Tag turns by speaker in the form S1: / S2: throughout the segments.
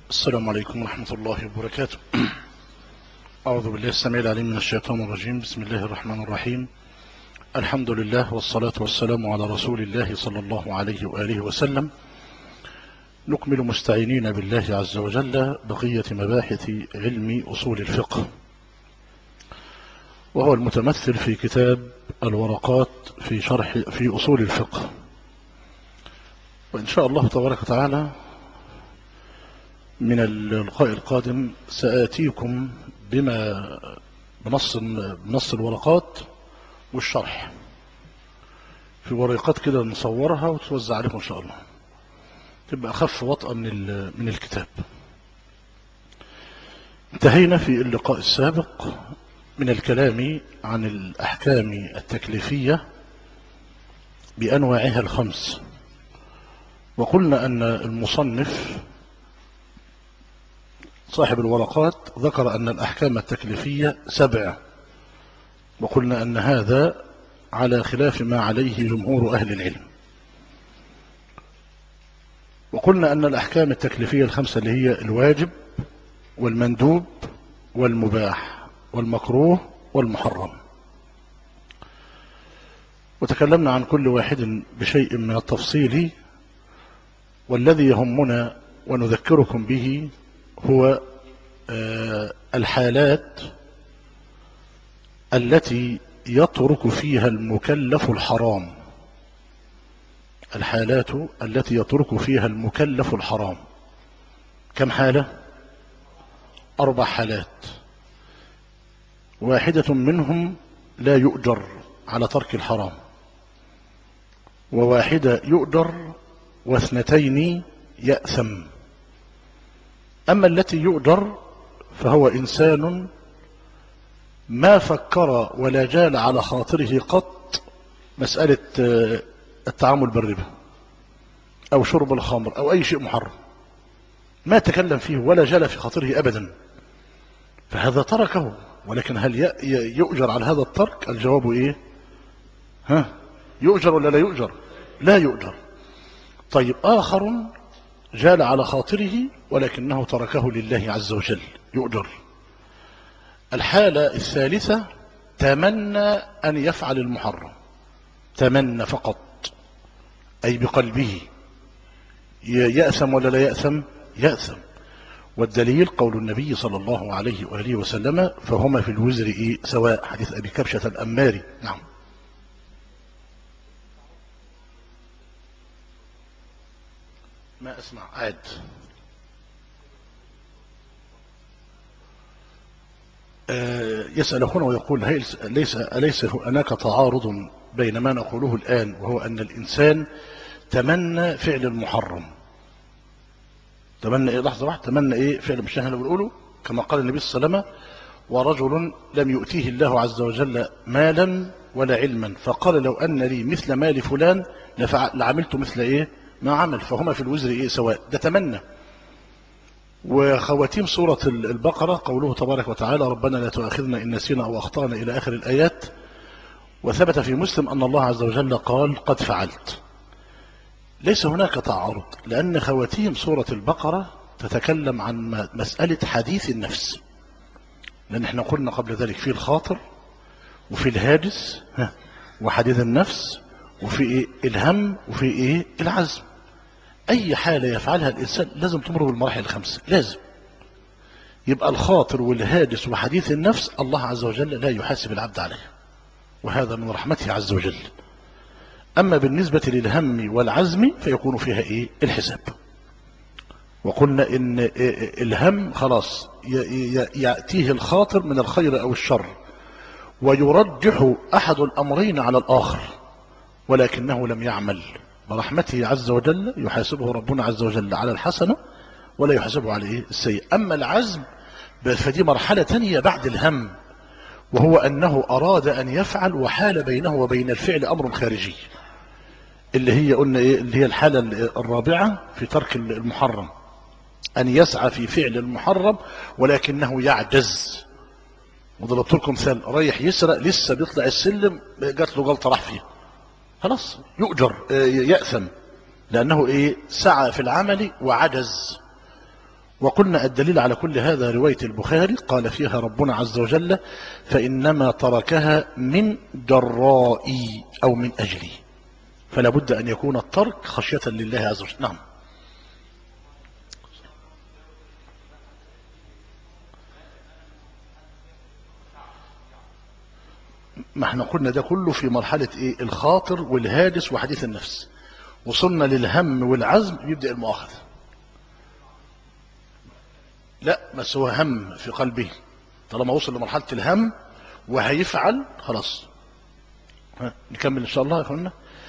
S1: السلام عليكم ورحمة الله وبركاته أعوذ بالله السميع العليم من الشيطان الرجيم بسم الله الرحمن الرحيم الحمد لله والصلاة والسلام على رسول الله صلى الله عليه وآله وسلم نكمل مستعينين بالله عز وجل بقية مباحث علم أصول الفقه وهو المتمثل في كتاب الورقات في شرح في أصول الفقه وإن شاء الله تبارك وتعالى من اللقاء القادم سآتيكم بما بنص بنص الورقات والشرح في ورقات كده نصورها وتوزع عليكم إن شاء الله تبقى أخف وطأة من من الكتاب انتهينا في اللقاء السابق من الكلام عن الأحكام التكليفية بأنواعها الخمس وقلنا أن المصنف صاحب الورقات ذكر أن الأحكام التكليفية سبع وقلنا أن هذا على خلاف ما عليه جمهور أهل العلم وقلنا أن الأحكام التكليفية الخمسة اللي هي الواجب والمندوب والمباح والمكروه والمحرم وتكلمنا عن كل واحد بشيء من التفصيل والذي يهمنا ونذكركم به هو الحالات التي يترك فيها المكلف الحرام الحالات التي يترك فيها المكلف الحرام كم حالة أربع حالات واحدة منهم لا يؤجر على ترك الحرام وواحدة يؤجر واثنتين يأثم أما التي يؤجر فهو إنسان ما فكر ولا جال على خاطره قط مسألة التعامل بالربا أو شرب الخمر أو أي شيء محرم ما تكلم فيه ولا جال في خاطره أبدا فهذا تركه ولكن هل يؤجر على هذا الترك الجواب إيه ها يؤجر ولا لا يؤجر لا يؤجر طيب آخر جال على خاطره ولكنه تركه لله عز وجل يؤجر الحالة الثالثة تمنى أن يفعل المحرم تمنى فقط أي بقلبه يأثم ولا لا يأثم يأثم والدليل قول النبي صلى الله عليه وآله وسلم فهما في الوزر إيه سواء حديث أبي كبشة الأماري نعم ما أسمع عاد يسأل هنا ويقول ليس أليس هناك تعارض بين ما نقوله الآن وهو أن الإنسان تمنى فعل المحرم تمنى إيه لحظة واحدة تمنى إيه فعل مش احنا بنقوله كما قال النبي صلى الله عليه وسلم ورجل لم يؤتيه الله عز وجل مالا ولا علما فقال لو أن لي مثل مال فلان لعملت مثل إيه ما عمل فهما في الوزر إيه سواء ده تمنى وخواتيم سورة البقرة قوله تبارك وتعالى ربنا لا تؤاخذنا إن نسينا أو أخطأنا إلى آخر الآيات وثبت في مسلم أن الله عز وجل قال قد فعلت ليس هناك تعارض لأن خواتيم سورة البقرة تتكلم عن مسألة حديث النفس لأن احنا قلنا قبل ذلك في الخاطر وفي الهاجس وحديث النفس وفي إيه الهم وفي إيه العزم أي حالة يفعلها الإنسان لازم تمر بالمراحل الخمسة لازم يبقى الخاطر والهاجس وحديث النفس الله عز وجل لا يحاسب العبد عليه وهذا من رحمته عز وجل أما بالنسبة للهم والعزم فيكون فيها إيه الحساب وقلنا إن الهم خلاص يأتيه الخاطر من الخير أو الشر ويرجح أحد الأمرين على الآخر ولكنه لم يعمل برحمته عز وجل يحاسبه ربنا عز وجل على الحسنة ولا يحاسبه على إيه السيء أما العزم فدي مرحلة تانية بعد الهم وهو أنه أراد أن يفعل وحال بينه وبين الفعل أمر خارجي اللي هي قلنا إيه اللي هي الحالة الرابعة في ترك المحرم أن يسعى في فعل المحرم ولكنه يعجز وضربت لكم مثال رايح يسرق لسه بيطلع السلم جات له غلطة راح فيها خلاص يؤجر يأثم لأنه إيه سعى في العمل وعجز وقلنا الدليل على كل هذا رواية البخاري قال فيها ربنا عز وجل فإنما تركها من جرائي أو من أجلي فلا بد أن يكون الترك خشية لله عز وجل نعم ما احنا قلنا ده كله في مرحلة ايه الخاطر والهاجس وحديث النفس وصلنا للهم والعزم يبدأ المؤاخذة لا بس هو هم في قلبه طالما وصل لمرحلة الهم وهيفعل خلاص ها نكمل ان شاء الله يا اخوانا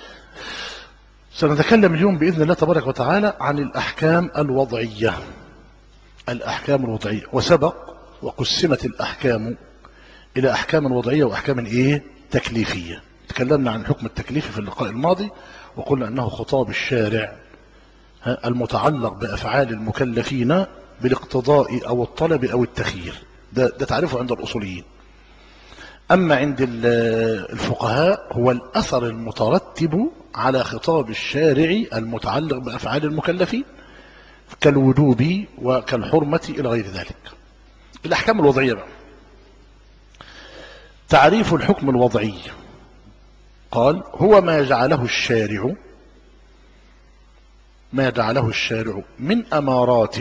S1: سنتكلم اليوم بإذن الله تبارك وتعالى عن الأحكام الوضعية الأحكام الوضعية وسبق وقسمت الأحكام إلى أحكام وضعية وأحكام إيه تكليفية تكلمنا عن الحكم التكليفي في اللقاء الماضي وقلنا أنه خطاب الشارع المتعلق بأفعال المكلفين بالاقتضاء أو الطلب أو التخيير ده, ده تعرفه عند الأصوليين أما عند الفقهاء هو الأثر المترتب على خطاب الشارع المتعلق بأفعال المكلفين كالوجوب وكالحرمة إلى غير ذلك الأحكام الوضعية بقى تعريف الحكم الوضعي قال هو ما جعله الشارع ما جعله الشارع من أمارات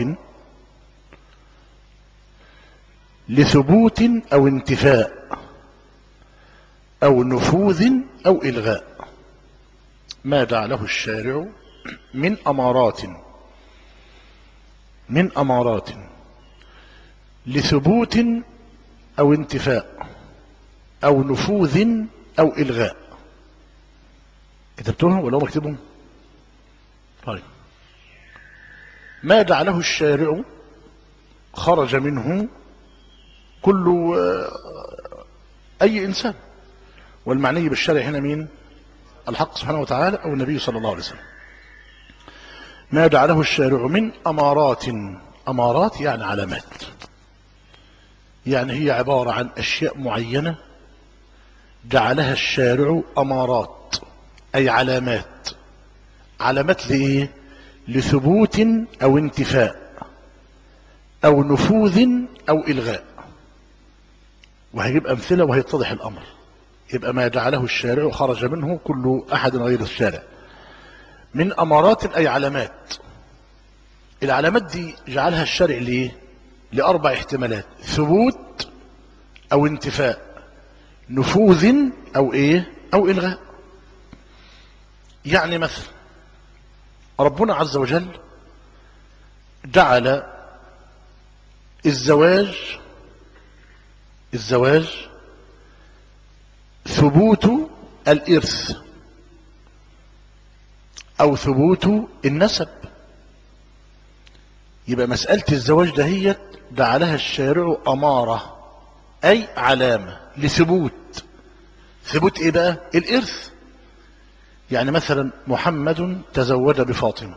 S1: لثبوت أو انتفاء أو نفوذ أو إلغاء ما جعله الشارع من أمارات من أمارات لثبوت أو انتفاء أو نفوذ أو إلغاء كتبتهم ولا هم مكتبهم طيب ما جعله الشارع خرج منه كل أي إنسان والمعني بالشرع هنا مين الحق سبحانه وتعالى أو النبي صلى الله عليه وسلم ما جعله الشارع من أمارات أمارات يعني علامات يعني هي عبارة عن أشياء معينة جعلها الشارع أمارات أي علامات علامات لإيه لثبوت أو انتفاء أو نفوذ أو إلغاء وهيجيب أمثلة وهيتضح الأمر يبقى ما جعله الشارع خرج منه كل أحد غير الشارع من أمارات أي علامات العلامات دي جعلها الشارع ليه لأربع احتمالات ثبوت أو انتفاء نفوذ أو إيه أو إلغاء يعني مثلا ربنا عز وجل جعل الزواج الزواج ثبوت الإرث أو ثبوت النسب يبقى مسألة الزواج دهيت جعلها الشارع أمارة أي علامة لثبوت ثبوت إيه بقى الإرث يعني مثلا محمد تزوج بفاطمة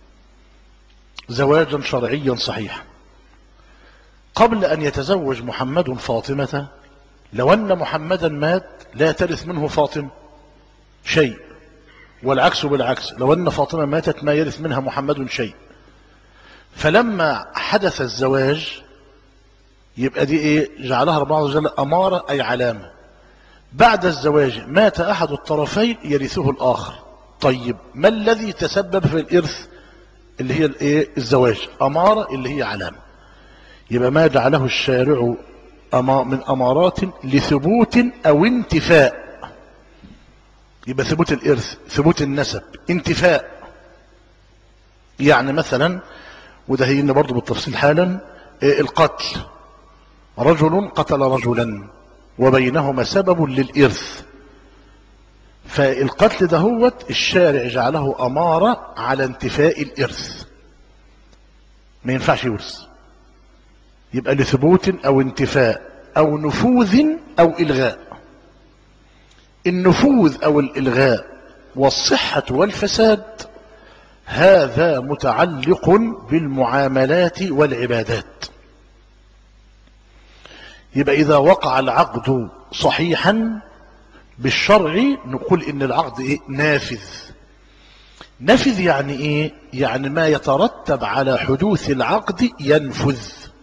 S1: زواجا شرعيا صحيحا قبل أن يتزوج محمد فاطمة لو أن محمدا مات لا ترث منه فاطمة شيء والعكس بالعكس لو أن فاطمة ماتت ما يرث منها محمد شيء فلما حدث الزواج يبقى دي ايه جعلها ربنا عز وجل أمارة أي علامة بعد الزواج مات أحد الطرفين يرثه الآخر طيب ما الذي تسبب في الإرث اللي هي الايه الزواج أمارة اللي هي علامة يبقى ما جعله الشارع من أمارات لثبوت أو انتفاء يبقى ثبوت الإرث ثبوت النسب انتفاء يعني مثلا وده هينا برضو بالتفصيل حالا القتل رجل قتل رجلا وبينهما سبب للإرث فالقتل ده هو الشارع جعله أمارة على انتفاء الإرث ما ينفعش يورث يبقى لثبوت أو انتفاء أو نفوذ أو إلغاء النفوذ أو الإلغاء والصحة والفساد هذا متعلق بالمعاملات والعبادات يبقى إذا وقع العقد صحيحا بالشرع نقول إن العقد إيه؟ نافذ نفذ يعني ايه يعني ما يترتب على حدوث العقد ينفذ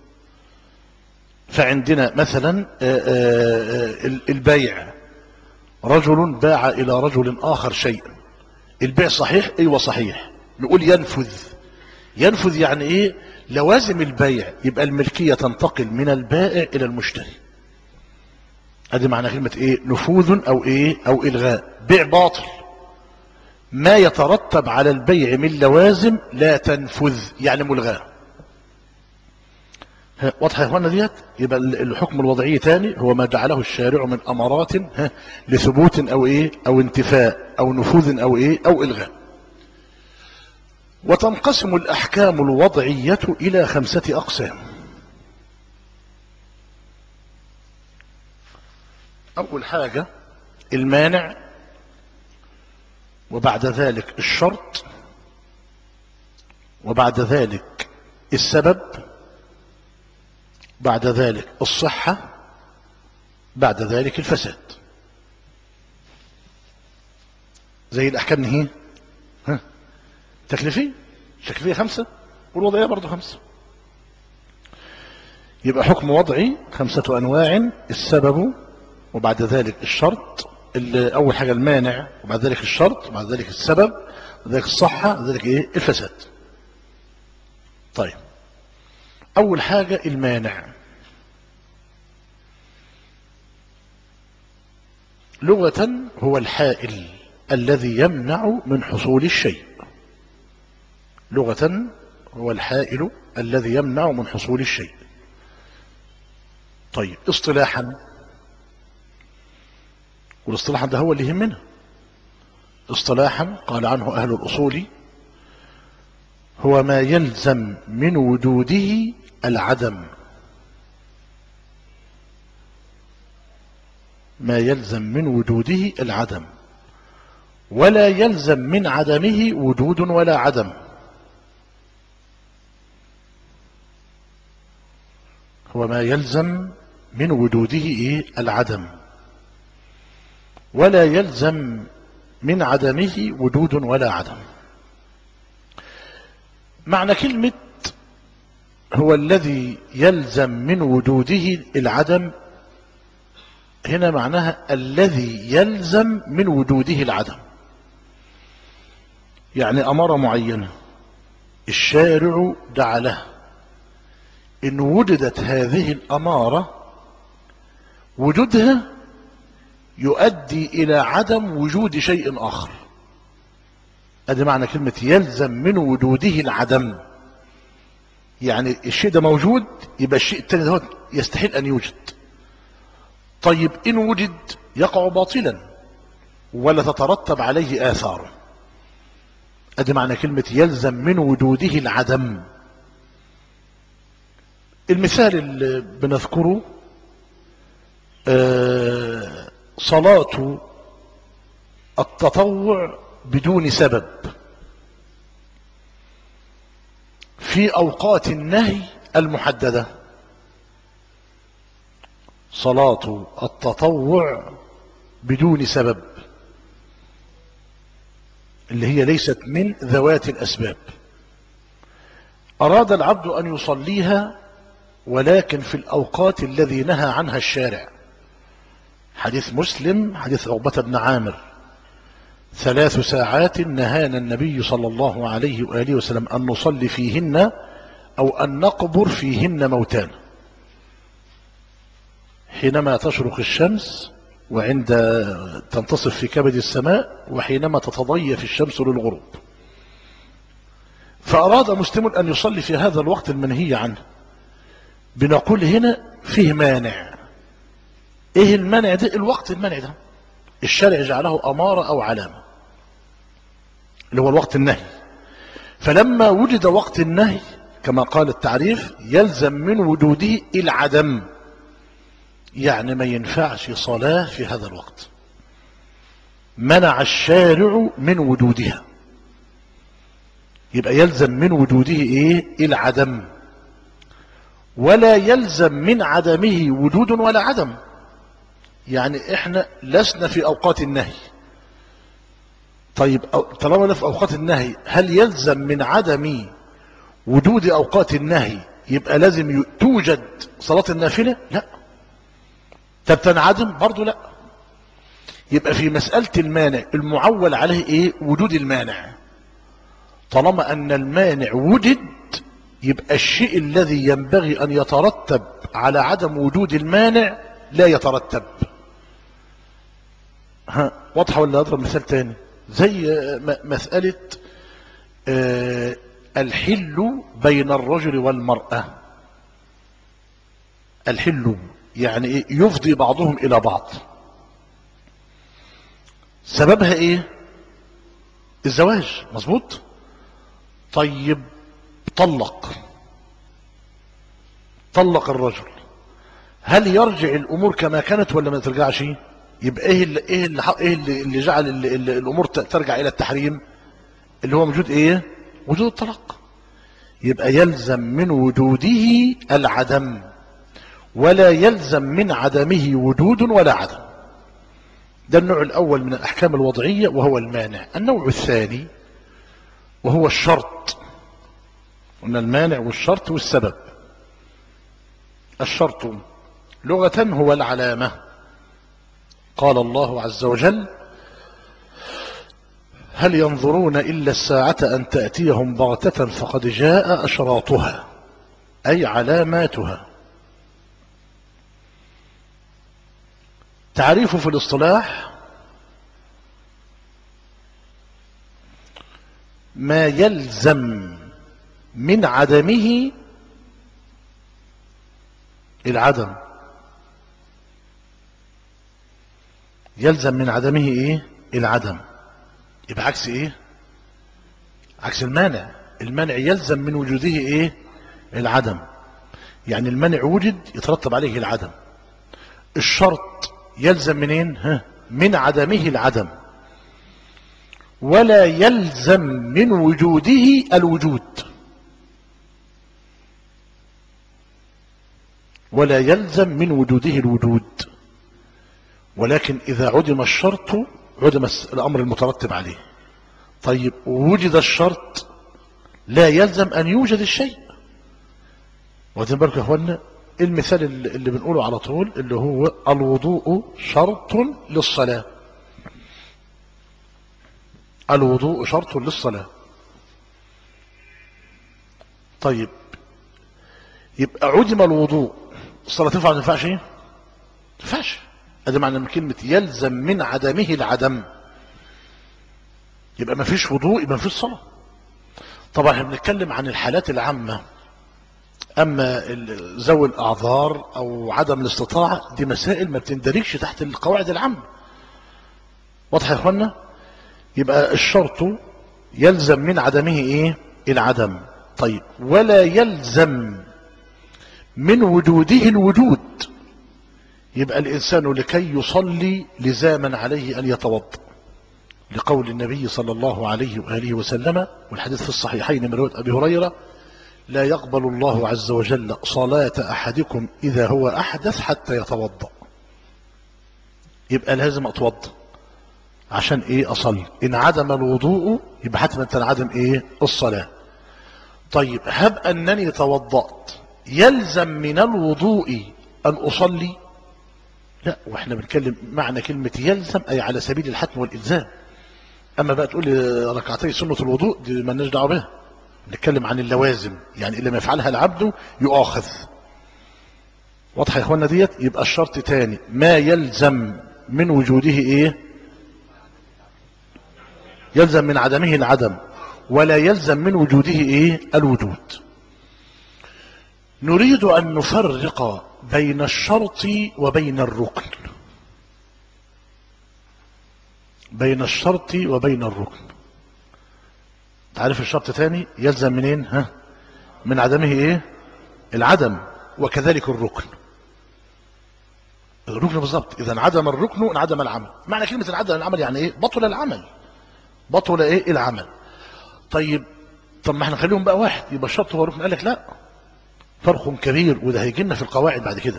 S1: فعندنا مثلا آآ آآ البيع رجل باع الى رجل اخر شيئا البيع صحيح ايوه صحيح نقول ينفذ ينفذ يعني ايه لوازم البيع يبقى الملكية تنتقل من البائع الى المشتري ادي معنى كلمة ايه نفوذ او ايه او الغاء بيع باطل ما يترتب على البيع من لوازم لا تنفذ يعني ملغاه واضحة يا اخوانا ديت يبقى الحكم الوضعي تاني هو ما جعله الشارع من امارات لثبوت او ايه او انتفاء او نفوذ او ايه او الغاء وتنقسم الاحكام الوضعية الى خمسة اقسام اول حاجة المانع وبعد ذلك الشرط وبعد ذلك السبب بعد ذلك الصحة بعد ذلك الفساد زي الأحكام هي ها تكليفية تكليفية خمسة والوضعية برضو خمسة يبقى حكم وضعي خمسة أنواع السبب وبعد ذلك الشرط أول حاجة المانع وبعد ذلك الشرط وبعد ذلك السبب وبعد ذلك الصحة وبعد ذلك إيه الفساد طيب أول حاجة المانع لغة هو الحائل الذي يمنع من حصول الشيء لغة هو الحائل الذي يمنع من حصول الشيء طيب اصطلاحا والاصطلاح ده هو اللي يهمنا اصطلاحا قال عنه أهل الأصول هو ما يلزم من وجوده العدم ما يلزم من وجوده العدم ولا يلزم من عدمه وجود ولا عدم هو ما يلزم من وجوده إيه؟ العدم ولا يلزم من عدمه وجود ولا عدم معنى كلمة هو الذي يلزم من وجوده العدم هنا معناها الذي يلزم من وجوده العدم يعني أمارة معينة الشارع دعا له إن وجدت هذه الأمارة وجودها يؤدي إلى عدم وجود شيء آخر هذا معنى كلمة يلزم من وجوده العدم يعني الشيء ده موجود يبقى الشيء التاني ده يستحيل أن يوجد طيب إن وجد يقع باطلا ولا تترتب عليه آثار ادي معنى كلمة يلزم من وجوده العدم المثال اللي بنذكره آه صلاة التطوع بدون سبب في أوقات النهي المحددة صلاة التطوع بدون سبب اللي هي ليست من ذوات الأسباب أراد العبد أن يصليها ولكن في الأوقات الذي نهى عنها الشارع حديث مسلم حديث عقبة بن عامر ثلاث ساعات نهانا النبي صلى الله عليه وآله وسلم أن نصلي فيهن أو أن نقبر فيهن موتانا حينما تشرق الشمس وعند تنتصف في كبد السماء وحينما تتضيف الشمس للغروب فأراد مسلم أن يصلي في هذا الوقت المنهي عنه بنقول هنا فيه مانع ايه المانع ده الوقت المانع ده الشارع جعله أمارة أو علامة اللي هو الوقت النهي فلما وجد وقت النهي كما قال التعريف يلزم من وجوده العدم يعني ما ينفعش صلاة في هذا الوقت منع الشارع من وجودها يبقى يلزم من وجوده ايه العدم ولا يلزم من عدمه وجود ولا عدم يعني احنا لسنا في اوقات النهي طيب أو- طالما ده في اوقات النهي هل يلزم من عدم وجود اوقات النهي يبقى لازم ي- توجد صلاة النافلة لا طب تنعدم برضو لا يبقى في مسألة المانع المعول عليه ايه وجود المانع طالما ان المانع وجد يبقى الشيء الذي ينبغي ان يترتب على عدم وجود المانع لا يترتب ها واضحة ولا اضرب مثال تاني زي آه، م- مسألة آه، الحل بين الرجل والمرأة الحل يعني ايه يفضي بعضهم الى بعض سببها ايه الزواج مظبوط طيب طلق طلق الرجل هل يرجع الامور كما كانت ولا ما ترجعش يبقى ايه اللي ايه اللي ح- ايه اللي, اللي جعل اللي اللي الامور ت- ترجع الى التحريم اللي هو وجود ايه وجود الطلاق يبقى يلزم من وجوده العدم ولا يلزم من عدمه وجود ولا عدم ده النوع الاول من الاحكام الوضعيه وهو المانع النوع الثاني وهو الشرط قلنا المانع والشرط والسبب الشرط لغة هو العلامة قال الله عز وجل هل ينظرون إلا الساعة أن تأتيهم بغتة فقد جاء أشراطها أي علاماتها تعريف في الاصطلاح ما يلزم من عدمه العدم يلزم من عدمه ايه العدم يبقى عكس ايه عكس المانع المانع يلزم من وجوده ايه العدم يعني المانع وجد يترتب عليه العدم الشرط يلزم منين ها من عدمه العدم ولا يلزم من وجوده الوجود ولا يلزم من وجوده الوجود ولكن إذا عدم الشرط عدم الس- الأمر المترتب عليه طيب وجد الشرط لا يلزم أن يوجد الشيء واخدين بالكم يا اخوانا المثال اللي اللي بنقوله على طول اللي هو الوضوء شرط للصلاة الوضوء شرط للصلاة طيب يبقى عدم الوضوء الصلاة تنفع ولا ما تنفعش ايه؟ ما تنفعش ادي معنى من كلمة يلزم من عدمه العدم يبقى ما فيش وضوء يبقى ما فيش صلاة طبعا احنا بنتكلم عن الحالات العامة اما ال- ذوي الاعذار او عدم الاستطاعة دي مسائل ما بتندرجش تحت القواعد العامة واضح يا اخوانا يبقى الشرط يلزم من عدمه ايه العدم طيب ولا يلزم من وجوده الوجود يبقى الإنسان لكي يصلي لزاما عليه أن يتوضا لقول النبي صلى الله عليه وآله وسلم والحديث في الصحيحين من رواية أبي هريرة لا يقبل الله عز وجل صلاة أحدكم إذا هو أحدث حتى يتوضا يبقى لازم أتوضا عشان إيه أصلي إن عدم الوضوء يبقى حتما تنعدم إيه الصلاة طيب هب أنني توضأت يلزم من الوضوء أن أصلي لا واحنا بنتكلم معنى كلمة يلزم أي على سبيل الحتم والإلزام أما بقى تقول لي ركعتي سنة الوضوء دي مالناش دعوة بها نتكلم عن اللوازم يعني اللي ما يفعلها العبد يؤاخذ واضحة يا اخوانا ديت يبقى الشرط تاني ما يلزم من وجوده ايه يلزم من عدمه العدم ولا يلزم من وجوده ايه الوجود نريد ان نفرق بين الشرط وبين الركن بين الشرط وبين الركن تعرف الشرط تاني يلزم منين ها من عدمه ايه العدم وكذلك الركن الركن بالظبط اذا انعدم الركن انعدم العمل معنى كلمه انعدم العمل يعني ايه بطل العمل بطل ايه العمل طيب طب ما احنا نخليهم بقى واحد يبقى الشرط هو الركن قال لك لا فرق كبير وده هيجي لنا في القواعد بعد كده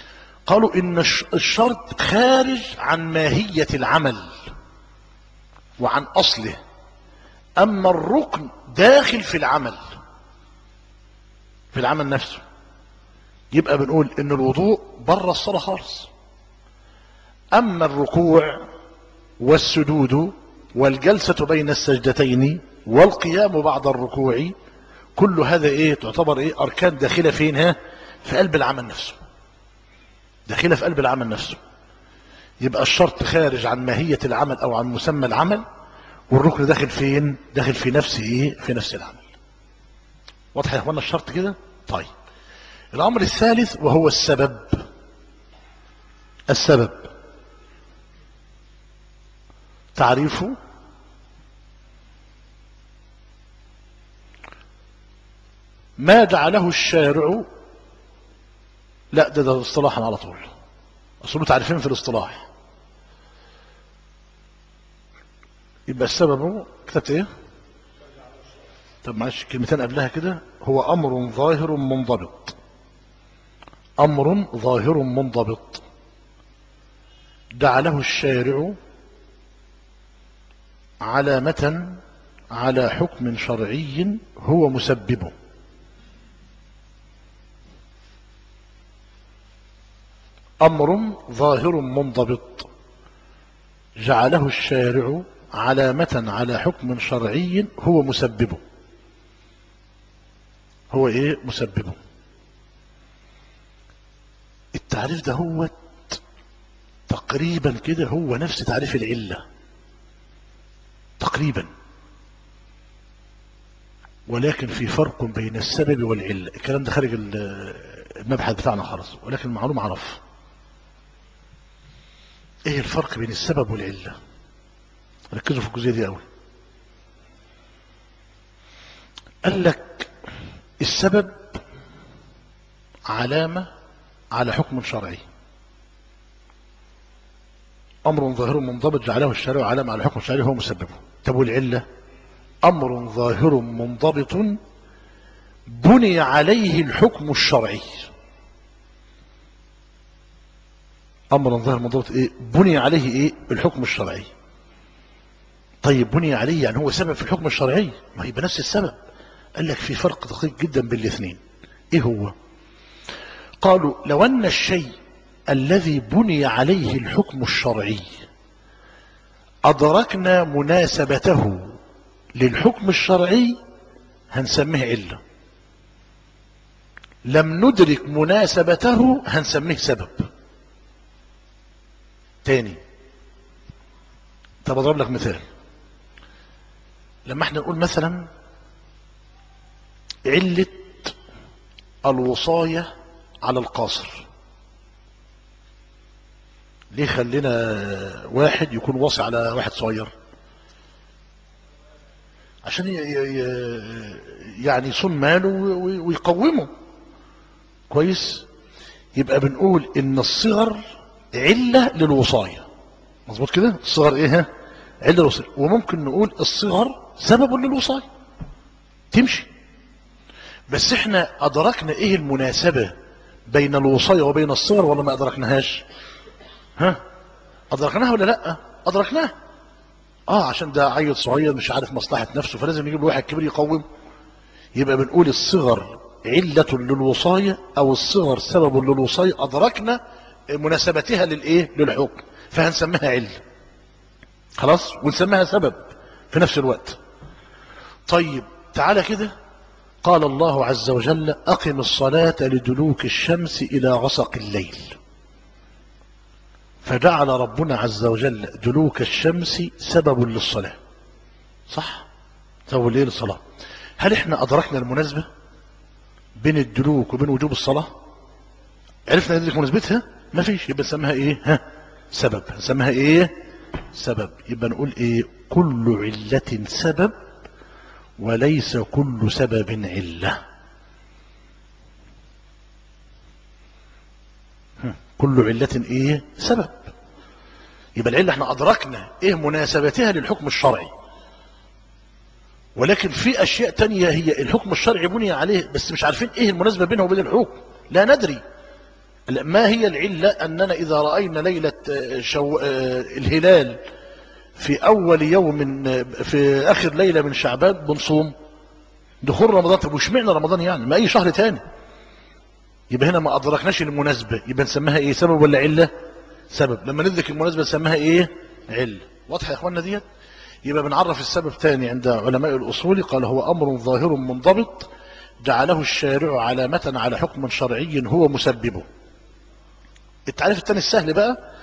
S1: قالوا ان الش- الشرط خارج عن ماهيه العمل وعن أصله أما الركن داخل في العمل في العمل نفسه يبقى بنقول ان الوضوء بره الصلاة خالص اما الركوع والسجود والجلسة بين السجدتين والقيام بعد الركوع كل هذا ايه تعتبر ايه اركان داخلة فين ها في قلب العمل نفسه داخلة في قلب العمل نفسه يبقى الشرط خارج عن ماهية العمل او عن مسمى العمل والركن داخل فين داخل في نفس ايه في نفس العمل واضح يا اخوانا الشرط كده طيب الامر الثالث وهو السبب السبب تعريفه ما جعله الشارع لا ده ده اصطلاحا على طول اصله تعريفين في الاصطلاح يبقى السبب كتبت ايه طب معلش كلمتين قبلها كده هو امر ظاهر منضبط امر ظاهر منضبط جعله الشارع علامة على حكم شرعي هو مسببه امر ظاهر منضبط جعله الشارع علامة على حكم شرعي هو مسببه هو ايه مسببه التعريف ده هو تقريبا كده هو نفس تعريف العلة تقريبا ولكن في فرق بين السبب والعلة الكلام ده خارج المبحث بتاعنا خالص ولكن المعلومة عرف ايه الفرق بين السبب والعلة ركزوا في الجزئية دي قوي قال لك السبب علامة على حكم شرعي أمر ظاهر منضبط جعله الشارع علامة على حكم شرعي هو مسببه طب والعلة أمر ظاهر منضبط بني عليه الحكم الشرعي أمر ظاهر منضبط إيه بني عليه إيه الحكم الشرعي طيب بني عليه يعني هو سبب في الحكم الشرعي ما يبقى نفس السبب قال لك في فرق دقيق جدا بين الاثنين ايه هو قالوا لو ان الشيء الذي بني عليه الحكم الشرعي ادركنا مناسبته للحكم الشرعي هنسميه علة لم ندرك مناسبته هنسميه سبب تاني طب اضرب لك مثال لما احنا نقول مثلا علة الوصاية على القاصر ليه خلينا واحد يكون واصي على واحد صغير عشان يعني يصون ماله ويقومه كويس يبقى بنقول ان الصغر علة للوصاية مظبوط كده الصغر ايه علة للوصاية وممكن نقول الصغر سبب للوصاية تمشي بس احنا ادركنا ايه المناسبة بين الوصاية وبين الصغر ولا ما ادركناهاش ها ادركناها ولا لا ادركناها اه عشان ده عيل صغير مش عارف مصلحة نفسه فلازم يجيب له واحد كبير يقوم يبقى بنقول الصغر علة للوصاية او الصغر سبب للوصاية ادركنا مناسبتها للايه للحكم فهنسميها علة خلاص ونسميها سبب في نفس الوقت طيب تعالى كده قال الله عز وجل أقم الصلاة لدلوك الشمس إلى غسق الليل فجعل ربنا عز وجل دلوك الشمس سبب للصلاة صح سبب ليه للصلاة هل احنا أدركنا المناسبة بين الدلوك وبين وجوب الصلاة عرفنا ندرك مناسبتها ما فيش يبقى نسميها ايه ها سبب نسميها ايه سبب يبقى نقول ايه كل علة سبب وليس كل سبب علة كل علة ايه سبب يبقى العلة احنا ادركنا ايه مناسبتها للحكم الشرعي ولكن في اشياء تانية هي الحكم الشرعي بني عليه بس مش عارفين ايه المناسبة بينه وبين الحكم لا ندري ما هي العلة اننا اذا رأينا ليلة شو... الهلال في اول يوم من في اخر ليله من شعبان بنصوم دخول رمضان طب واشمعنى رمضان يعني ما اي شهر تاني يبقى هنا ما ادركناش المناسبه يبقى نسميها ايه سبب ولا عله سبب لما ندرك المناسبه نسميها ايه عله واضحه يا اخوانا ديت يبقى بنعرف السبب تاني عند علماء الاصول قال هو امر ظاهر منضبط جعله الشارع علامه على حكم شرعي هو مسببه التعريف الثاني السهل بقى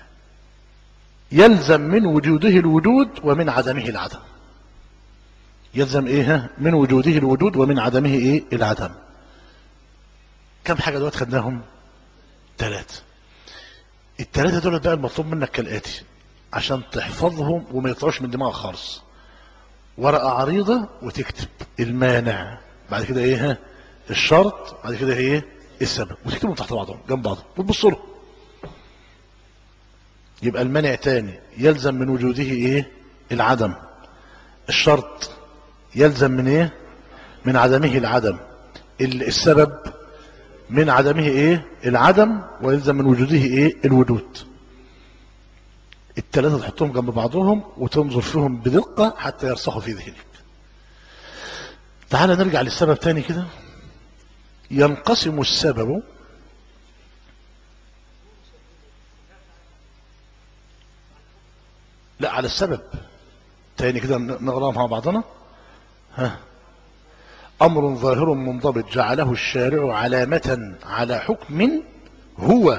S1: يلزم من وجوده الوجود ومن عدمه العدم يلزم ايه ها؟ من وجوده الوجود ومن عدمه ايه العدم كم حاجة دلوقتي خدناهم ثلاثة الثلاثة دول بقى المطلوب منك كالآتي عشان تحفظهم وما يطلعوش من دماغك خالص ورقة عريضة وتكتب المانع بعد كده ايه ها الشرط بعد كده ايه السبب وتكتبهم تحت بعضهم جنب بعضهم وتبص لهم يبقى المانع تاني يلزم من وجوده ايه العدم الشرط يلزم من ايه من عدمه العدم ال- السبب من عدمه ايه العدم ويلزم من وجوده ايه الوجود الثلاثة تحطهم جنب بعضهم وتنظر فيهم بدقة حتى يرسخوا في ذهنك تعال نرجع للسبب تاني كده ينقسم السبب لا على السبب تاني كده نقرأ مع بعضنا ها أمر ظاهر منضبط جعله الشارع علامة على حكم هو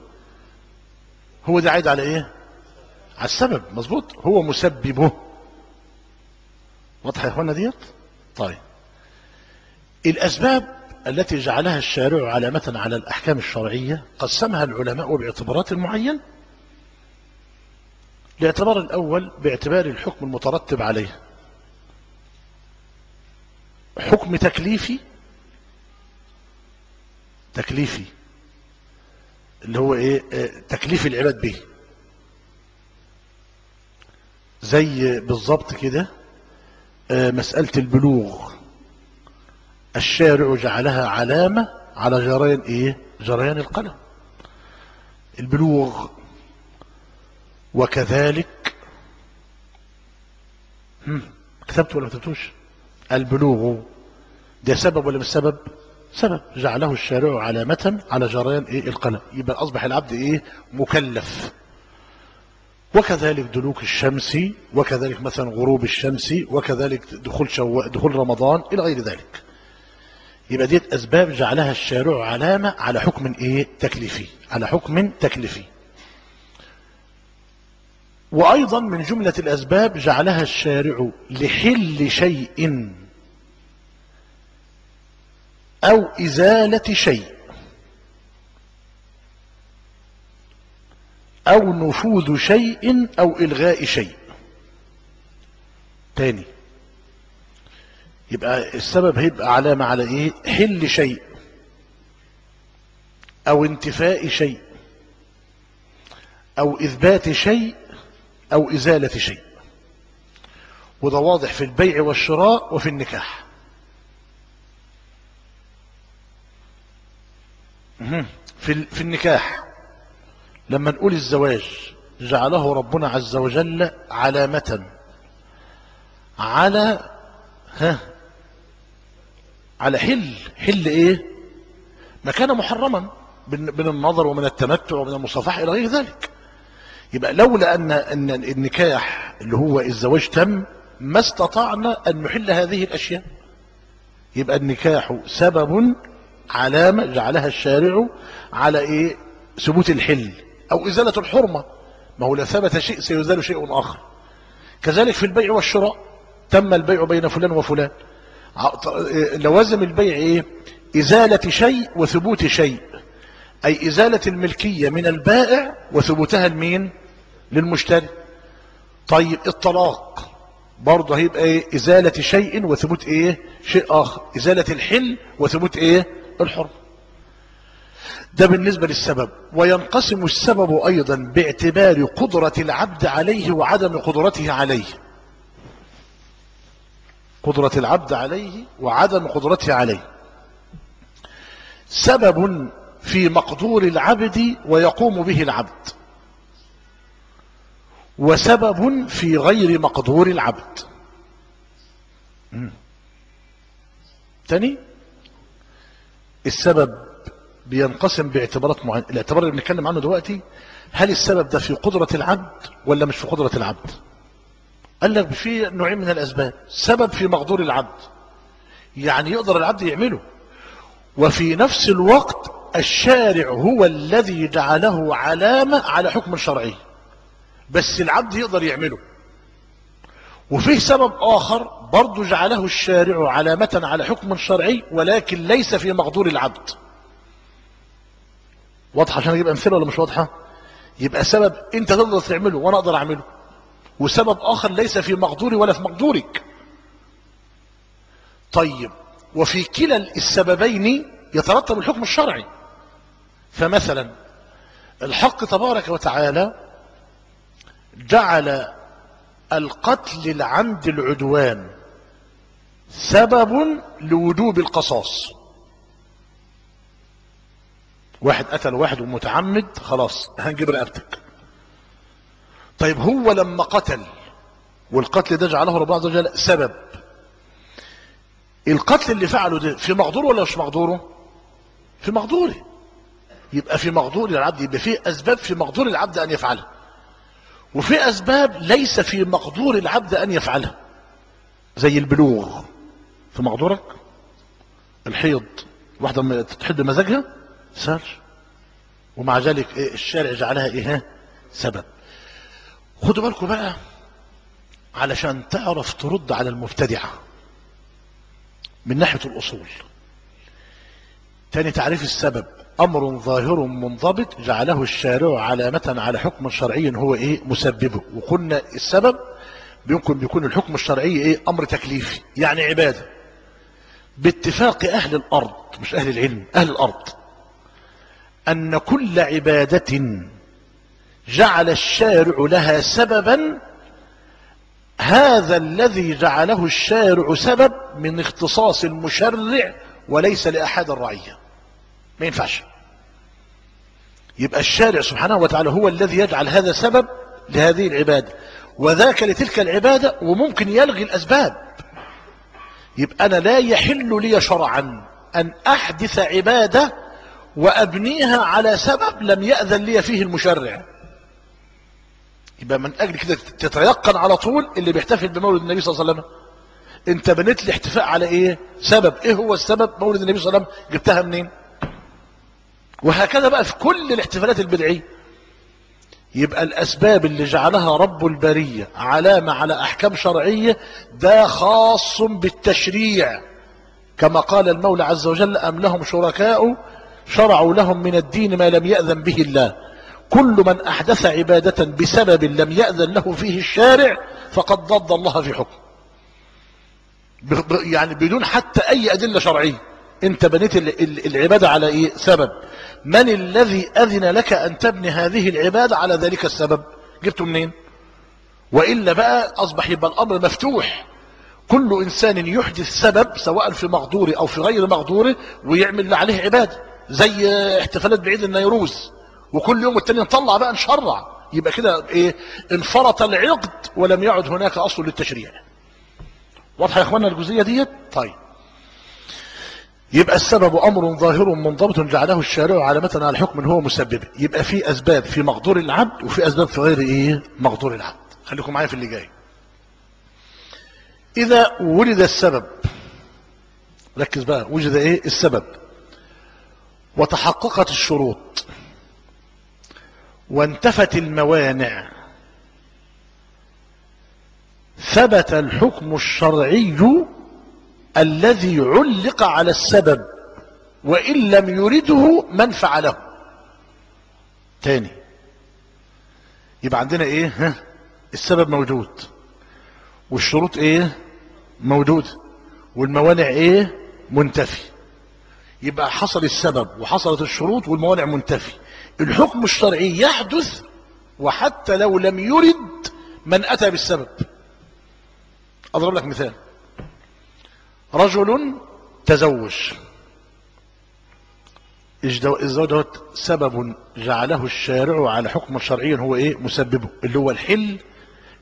S1: هو ده عايد على ايه على السبب مظبوط هو مسببه واضحة يا اخوانا ديت طيب الأسباب التي جعلها الشارع علامة على الأحكام الشرعية قسمها العلماء باعتبارات معينة الاعتبار الأول باعتبار الحكم المترتب عليه حكم تكليفي تكليفي اللي هو ايه آه، تكليف العباد به زي بالظبط كده آه، مسألة البلوغ الشارع جعلها علامة على جريان ايه جريان القلم البلوغ وكذلك هم، كتبت ولا ما كتبتوش البلوغ ده سبب ولا مش سبب سبب جعله الشارع علامة على جريان ايه القلم يبقى اصبح العبد ايه مكلف وكذلك دلوك الشمس وكذلك مثلا غروب الشمس وكذلك دخول شو... دخول رمضان الى غير ذلك يبقى ديت اسباب جعلها الشارع علامة على حكم ايه تكليفي على حكم تكليفي وايضا من جملة الاسباب جعلها الشارع لحل شيء او ازالة شيء او نفوذ شيء او الغاء شيء تاني يبقى السبب هيبقى علامة على ايه حل شيء او انتفاء شيء او اثبات شيء او ازالة شيء وده واضح في البيع والشراء وفي النكاح مهم. في ال- في النكاح لما نقول الزواج جعله ربنا عز وجل علامة على ها على حل حل ايه ما كان محرما من من النظر ومن التمتع ومن المصافحة الى غير ذلك يبقى لولا ان ان النكاح اللي هو الزواج تم ما استطعنا ان نحل هذه الاشياء يبقى النكاح سبب علامة جعلها الشارع على ايه ثبوت الحل او ازالة الحرمة ما هو لا ثبت شيء سيزال شيء اخر كذلك في البيع والشراء تم البيع بين فلان وفلان ع- ط- إيه، لوازم البيع ايه ازالة شيء وثبوت شيء اي ازالة الملكية من البائع وثبوتها لمين للمشتري طيب الطلاق برضه هيبقى ايه ازالة شيء وثبوت ايه شيء اخر ازالة الحل وثبوت ايه الحرم ده بالنسبة للسبب وينقسم السبب ايضا باعتبار قدرة العبد عليه وعدم قدرته عليه قدرة العبد عليه وعدم قدرته عليه سبب في مقدور العبد ويقوم به العبد وسبب في غير مقدور العبد مم. تاني السبب بينقسم باعتبارات معينة الاعتبار اللي بنتكلم عنه دلوقتي هل السبب ده في قدرة العبد ولا مش في قدرة العبد قال لك في نوعين من الأسباب سبب في مقدور العبد يعني يقدر العبد يعمله وفي نفس الوقت الشارع هو الذي جعله علامة على حكم شرعي بس العبد يقدر يعمله وفيه سبب آخر برضو جعله الشارع علامة على حكم شرعي ولكن ليس في مقدور العبد واضحة عشان اجيب امثله ولا مش واضحة يبقى سبب انت تقدر تعمله وانا اقدر اعمله وسبب اخر ليس في مقدوري ولا في مقدورك طيب وفي كلا السببين يترتب الحكم الشرعي فمثلا الحق تبارك وتعالى جعل القتل العمد العدوان سبب لوجوب القصاص واحد قتل واحد ومتعمد خلاص هنجيب رقبتك طيب هو لما قتل والقتل ده جعله ربنا عز وجل سبب القتل اللي فعله ده في مقدوره ولا مش مقدوره في مقدوره يبقى في مقدور العبد يبقى في اسباب في مقدور العبد ان يفعلها وفي اسباب ليس في مقدور العبد ان يفعلها زي البلوغ في مقدورك الحيض واحدة لما تحب مزاجها سهل ومع ذلك إيه الشارع جعلها ايه سبب خدوا بالكم بقى علشان تعرف ترد على المبتدعة من ناحية الأصول تاني تعريف السبب أمر ظاهر منضبط جعله الشارع علامة على حكم شرعي هو إيه مسببه وقلنا السبب يمكن بيكون الحكم الشرعي إيه أمر تكليفي يعني عبادة باتفاق أهل الأرض مش أهل العلم أهل الأرض أن كل عبادة جعل الشارع لها سببا هذا الذي جعله الشارع سبب من اختصاص المشرع وليس لأحد الرعية ما ينفعش يبقى الشارع سبحانه وتعالى هو الذي يجعل هذا سبب لهذه العبادة وذاك لتلك العبادة وممكن يلغي الأسباب يبقى أنا لا يحل لي شرعا أن أحدث عبادة وأبنيها على سبب لم يأذن لي فيه المشرع يبقى من أجل كده تتيقن على طول اللي بيحتفل بمولد النبي صلى الله عليه وسلم انت بنيت الاحتفاء على ايه سبب ايه هو السبب مولد النبي صلى الله عليه وسلم جبتها منين وهكذا بقى في كل الاحتفالات البدعية يبقى الأسباب اللي جعلها رب البرية علامة على أحكام شرعية ده خاص بالتشريع كما قال المولى عز وجل أم لهم شركاء شرعوا لهم من الدين ما لم يأذن به الله كل من أحدث عبادة بسبب لم يأذن له فيه الشارع فقد ضد الله في حكم يعني بدون حتى أي أدلة شرعية انت بنيت العبادة على ايه سبب من الذي اذن لك ان تبني هذه العبادة على ذلك السبب جبته منين وإلا بقى اصبح يبقى الامر مفتوح كل انسان يحدث سبب سواء في مقدوره او في غير مقدوره ويعمل عليه عبادة زي احتفالات بعيد النيروز وكل يوم التاني نطلع بقى نشرع يبقى كده ايه انفرط العقد ولم يعد هناك اصل للتشريع واضحه يا اخوانا الجزئيه ديت طيب يبقى السبب امر ظاهر منضبط جعله الشارع علامة على الحكم هو مسبب يبقى في اسباب في مقدور العبد وفي اسباب في غير ايه مقدور العبد خليكم معايا في اللي جاي اذا ولد السبب ركز بقى وجد ايه السبب وتحققت الشروط وانتفت الموانع ثبت الحكم الشرعي الذي علق على السبب وإن لم يرده من فعله تاني يبقى عندنا ايه ها السبب موجود والشروط ايه موجود والموانع ايه منتفي يبقى حصل السبب وحصلت الشروط والموانع منتفي الحكم الشرعي يحدث وحتى لو لم يرد من أتى بالسبب أضرب لك مثال رجل تزوج الزواج دوت سبب جعله الشارع على حكم شرعي هو ايه مسببه اللي هو الحل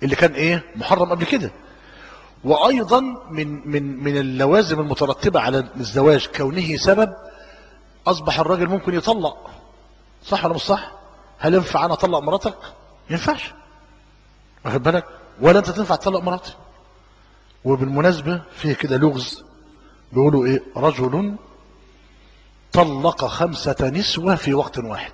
S1: اللي كان ايه محرم قبل كده وايضا من من من اللوازم المترتبه على الزواج كونه سبب اصبح الراجل ممكن يطلق صح ولا مش صح هل ينفع انا اطلق مراتك ما ينفعش واخد بالك ولا انت تنفع تطلق مراتي وبالمناسبه فيه كده لغز بيقولوا ايه رجل طلق خمسة نسوة في وقت واحد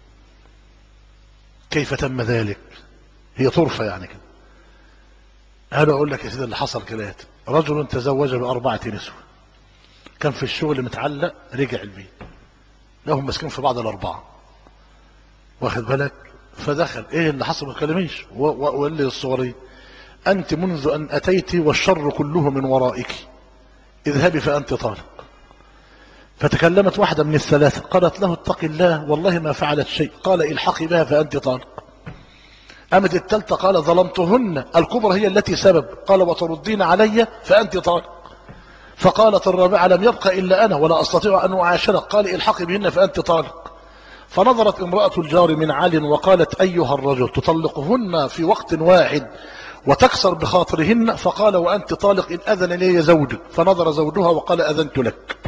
S1: كيف تم ذلك هي طرفة يعني كده انا اقول لك يا سيدي اللي حصل كده رجل تزوج باربعة نسوة كان في الشغل متعلق رجع البيت لهم ماسكين في بعض الاربعة واخد بالك فدخل ايه اللي حصل ما تكلميش وقال لي الصغري انت منذ ان اتيت والشر كله من ورائك اذهبي فانت طالق فتكلمت واحدة من الثلاثة قالت له اتق الله والله ما فعلت شيء قال الحقي بها فأنت طالق قامت الثالثة قال ظلمتهن الكبرى هي التي سبب قال وتردين علي فأنت طالق فقالت الرابعة لم يبق إلا أنا ولا أستطيع أن أعاشرك قال الحقي بهن فأنت طالق فنظرت امرأة الجار من عال وقالت أيها الرجل تطلقهن في وقت واحد وتكسر بخاطرهن فقال وأنت طالق إن أذن لي زوجك فنظر زوجها وقال أذنت لك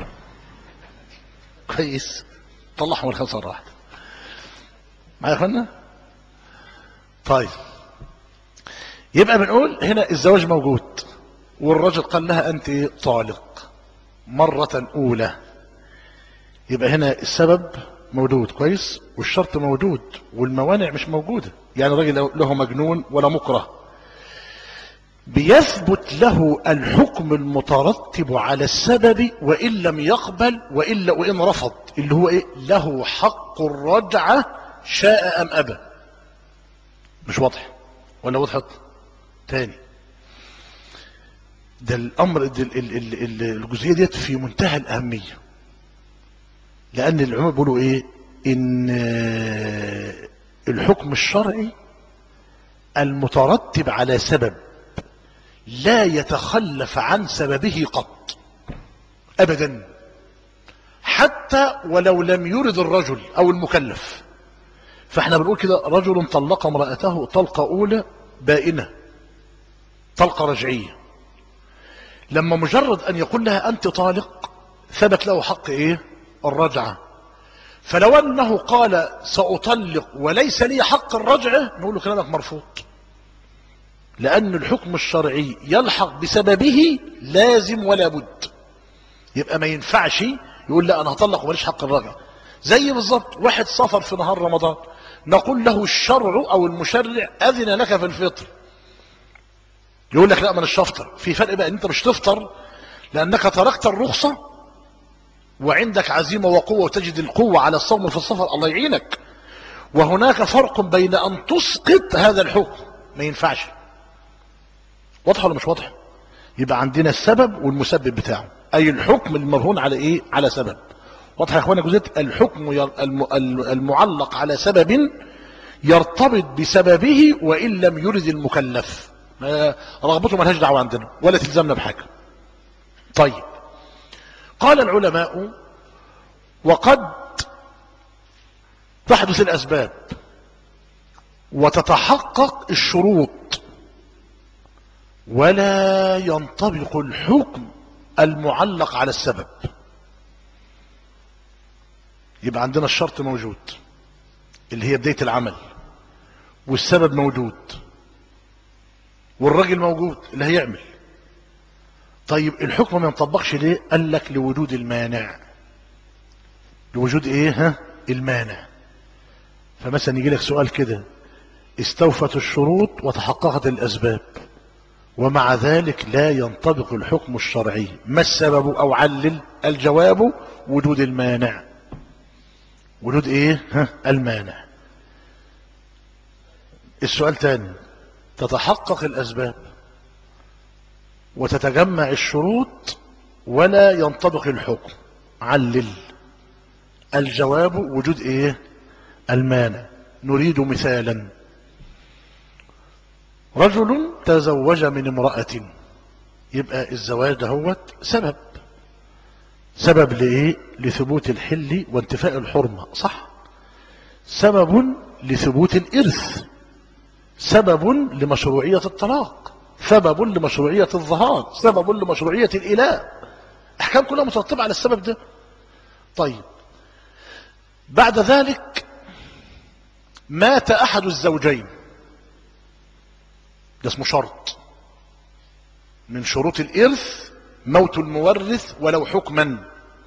S1: كويس طلعهم الخمسة واحد معايا يا اخوانا طيب يبقى بنقول هنا الزواج موجود والرجل قال لها انت طالق مرة اولى يبقى هنا السبب موجود كويس والشرط موجود والموانع مش موجودة يعني الراجل له مجنون ولا مكره بيثبت له الحكم المترتب على السبب وإن لم يقبل وإلا وإن رفض اللي هو إيه له حق الرجعة شاء أم أبى مش واضح ولا وضحت تاني ده الأمر ده ال- ال- ال- ال- الجزئية ديت في منتهى الأهمية لأن العلماء بيقولوا إيه إن آه، الحكم الشرعي المترتب على سبب لا يتخلف عن سببه قط ابدا حتى ولو لم يرد الرجل او المكلف فاحنا بنقول كده رجل طلق امرأته طلقة اولى بائنة طلقة رجعية لما مجرد ان يقول لها انت طالق ثبت له حق ايه الرجعة فلو انه قال ساطلق وليس لي حق الرجعة نقول له كلامك مرفوض لأن الحكم الشرعي يلحق بسببه لازم ولا بد يبقى ما ينفعش يقول لا أنا هطلق وماليش حق الرجعة زي بالظبط واحد سافر في نهار رمضان نقول له الشرع أو المشرع أذن لك في الفطر يقول لك لا ما مش هفطر في فرق بقى ان انت مش تفطر لانك تركت الرخصة وعندك عزيمة وقوة وتجد القوة على الصوم في السفر الله يعينك وهناك فرق بين ان تسقط هذا الحكم ما ينفعش واضح ولا مش واضح يبقى عندنا السبب والمسبب بتاعه اي الحكم المرهون على ايه على سبب واضح يا اخوانا جزئيه الحكم ير- الم- الم- المعلق على سبب يرتبط بسببه وان لم يرد المكلف ما- رغبته ملهاش دعوه عندنا ولا تلزمنا بحاجه طيب قال العلماء وقد تحدث الاسباب وتتحقق الشروط ولا ينطبق الحكم المعلق على السبب يبقى عندنا الشرط موجود اللي هي بداية العمل والسبب موجود والراجل موجود اللي هيعمل طيب الحكم ما ينطبقش ليه قال لك لوجود المانع لوجود ايه ها المانع فمثلا يجي لك سؤال كده استوفت الشروط وتحققت الاسباب ومع ذلك لا ينطبق الحكم الشرعي ما السبب او علل الجواب وجود المانع وجود ايه ها المانع السؤال تاني تتحقق الاسباب وتتجمع الشروط ولا ينطبق الحكم علل الجواب وجود ايه المانع نريد مثالا رجل تزوج من امرأة يبقى الزواج دهوت سبب سبب لإيه لثبوت الحل وانتفاء الحرمة صح سبب لثبوت الإرث سبب لمشروعية الطلاق سبب لمشروعية الظهار سبب لمشروعية الإله أحكام كلها مترتبة على السبب ده طيب بعد ذلك مات أحد الزوجين ده اسمه شرط من شروط الإرث موت المورث ولو حكما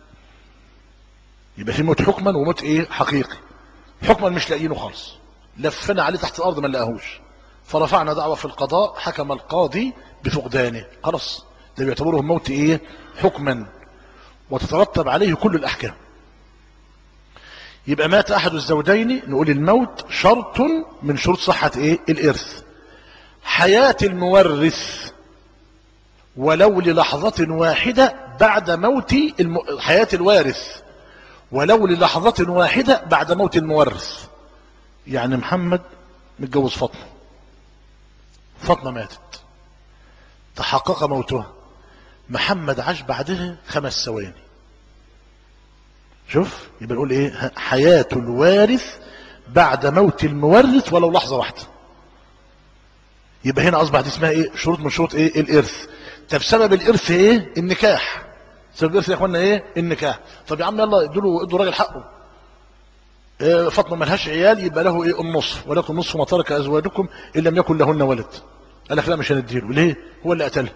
S1: يبقى في موت حكما وموت ايه حقيقي حكما مش لاقيينه خالص لفنا عليه تحت الارض ما نلاقيهوش فرفعنا دعوة في القضاء حكم القاضي بفقدانه خلاص ده بيعتبره موت ايه حكما وتترتب عليه كل الاحكام يبقى مات احد الزوجين نقول الموت شرط من شروط صحة ايه الارث حياة المورث ولو للحظة واحدة بعد موت الم... حياة الوارث ولو للحظة واحدة بعد موت المورث يعني محمد متجوز فاطمة فاطمة ماتت تحقق موتها محمد عاش بعدها خمس ثواني شوف يبقى نقول ايه حياة الوارث بعد موت المورث ولو لحظة واحدة يبقى هنا اصبح دي اسمها ايه شروط من شروط ايه الارث طب سبب الارث ايه النكاح سبب الارث يا اخوانا ايه النكاح طب يا عم يلا ادوا له ادوا الراجل حقه إيه فاطمه ملهاش عيال يبقى له ايه النصف ولكم نصف ما ترك ازواجكم ان لم يكن لهن ولد قال لك لا مش هنديله ليه هو اللي قتلها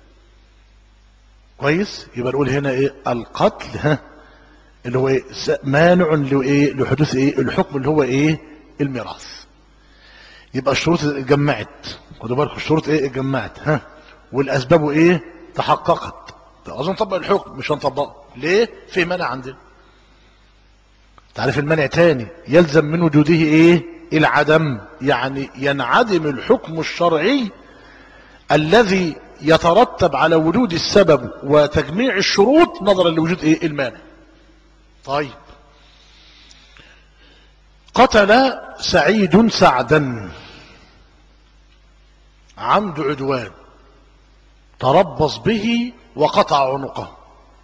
S1: كويس يبقى نقول هنا ايه القتل ها اللي هو ايه مانع لايه لحدوث ايه الحكم اللي هو ايه الميراث يبقى الشروط اتجمعت خدوا بالكم الشروط ايه اتجمعت ها والاسباب ايه تحققت اظن نطبق الحكم مش هنطبقه ليه في منع عندنا تعرف المنع تاني يلزم من وجوده ايه العدم يعني ينعدم الحكم الشرعي الذي يترتب على وجود السبب وتجميع الشروط نظرا لوجود ايه المانع طيب قتل سعيد سعدا عمد عدوان تربص به وقطع عنقه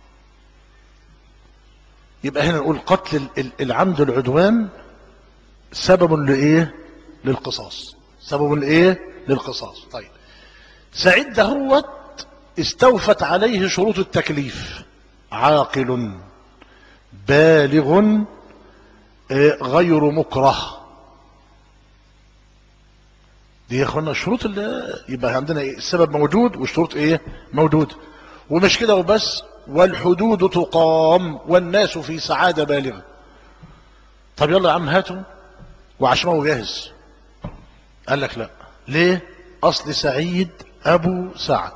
S1: يبقى هنا نقول قتل العمد العدوان سبب لايه للقصاص سبب لايه للقصاص طيب سعيد دهوت استوفت عليه شروط التكليف عاقل بالغ غير مكره دي يا اخوانا الشروط اللي يبقى عندنا إيه؟ السبب موجود والشروط ايه موجود ومش كده وبس والحدود تقام والناس في سعادة بالغة طب يلا يا عم هاتوا وعشمه جاهز قال لك لا ليه اصل سعيد ابو سعد